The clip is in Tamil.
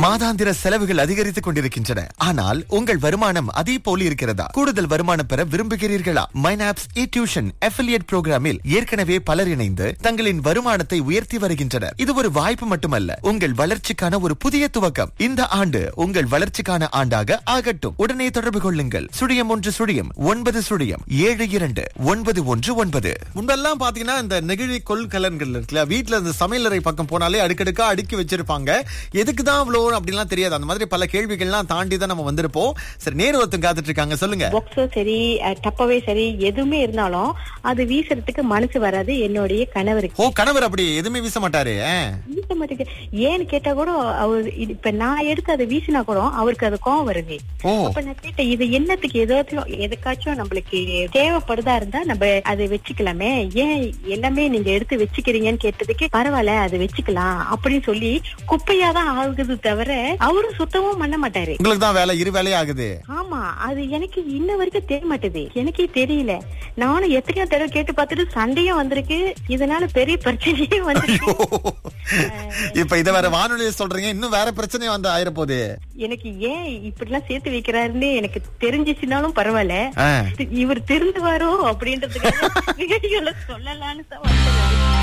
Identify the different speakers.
Speaker 1: மாதாந்திர செலவுகள் அதிகரித்துக் கொண்டிருக்கின்றன ஆனால் உங்கள் வருமானம் அதே போல இருக்கிறதா கூடுதல் வருமானம் பெற விரும்புகிறீர்களா மைனாப்ஸ் இ டியூஷன் அஃபிலியேட் புரோகிராமில் ஏற்கனவே பலர் இணைந்து தங்களின் வருமானத்தை உயர்த்தி வருகின்றனர் இது ஒரு வாய்ப்பு மட்டுமல்ல உங்கள் வளர்ச்சிக்கான ஒரு புதிய துவக்கம் இந்த ஆண்டு உங்கள் வளர்ச்சிக்கான ஆண்டாக ஆகட்டும் உடனே தொடர்பு கொள்ளுங்கள் சுழியம் ஒன்று சுழியம் ஒன்பது சுழியம் ஏழு இரண்டு ஒன்பது ஒன்று ஒன்பது
Speaker 2: முன்பெல்லாம் பாத்தீங்கன்னா இந்த நெகிழி கொள்கலன்கள் இருக்குல்ல வீட்டுல இந்த சமையலறை பக்கம் போனாலே அடுக்கடுக்கா அடுக்கி வச்சிருப்பாங்க எதுக்கு தான் அவ்வளோ அப்படின்லாம் தெரியாது அந்த மாதிரி பல கேள்விகள்லாம் தாண்டி தான் நம்ம வந்திருப்போம் சரி நேரு ஒருத்தன் காத்துட்டு இருக்காங்க சொல்லுங்க
Speaker 3: பாக்ஸோ சரி அஹ், டப்பாவே சரி எதுவுமே இருந்தாலும் அது வீசுறதுக்கு மனசு வராது என்னுடைய கணவருக்கு
Speaker 2: ஓ கணவர் அப்படி எதுவுமே வீச மாட்டாரு ஆ.
Speaker 3: வீச மாட்டேங்குது ஏன்னு கேட்டா கூட அவர் இது- இப்ப நான் எடுத்து அதை வீசினா கூட அவருக்கு அது கோவம் வருது
Speaker 2: ஓ
Speaker 3: அப்ப நான் கேட்டேன் இது என்னத்துக்கு ஏதாச்சும் எதுக்காச்சும் நம்மளுக்கு தேவைப்படுதா இருந்தா நம்ம அதை வச்சுக்கலாமே ஏன் எல்லாமே நீங்க எடுத்து வச்சுக்கிறீங்கன்னு கேட்டதுக்கு பரவாயில்ல அதை வச்சுக்கலாம் அப்படின்னு சொல்லி குப்பையா தான் ஆகுது தவிர அவரும் சுத்தமும் பண்ண மாட்டாரு
Speaker 2: உங்களுக்கு தான் வேலை இரு வேலையே ஆகுது
Speaker 3: ஆமா அது எனக்கு இன்ன வரைக்கும் தெரிய மாட்டேது எனக்கே தெரியல நானும் எத்தனையோ தடவை கேட்டு பார்த்துட்டு சண்டையும் வந்திருக்கு இதனால பெரிய பிரச்சனையே வந்திருக்கு
Speaker 2: இப்ப இத வேற வானொலியில சொல்றீங்க இன்னும் வேற பிரச்சனை வந்து ஆயிரப்போகுது
Speaker 3: எனக்கு ஏன் இப்படி எல்லாம் சேர்த்து வைக்கிறாருன்னு எனக்கு தெரிஞ்சிச்சுனாலும் பரவாயில்ல
Speaker 2: ஆ.
Speaker 3: இவர் திருந்துவாரோ அப்படின்றதுக்காக வீடியோல சொல்லலாம்னு தான் வந்தேன்.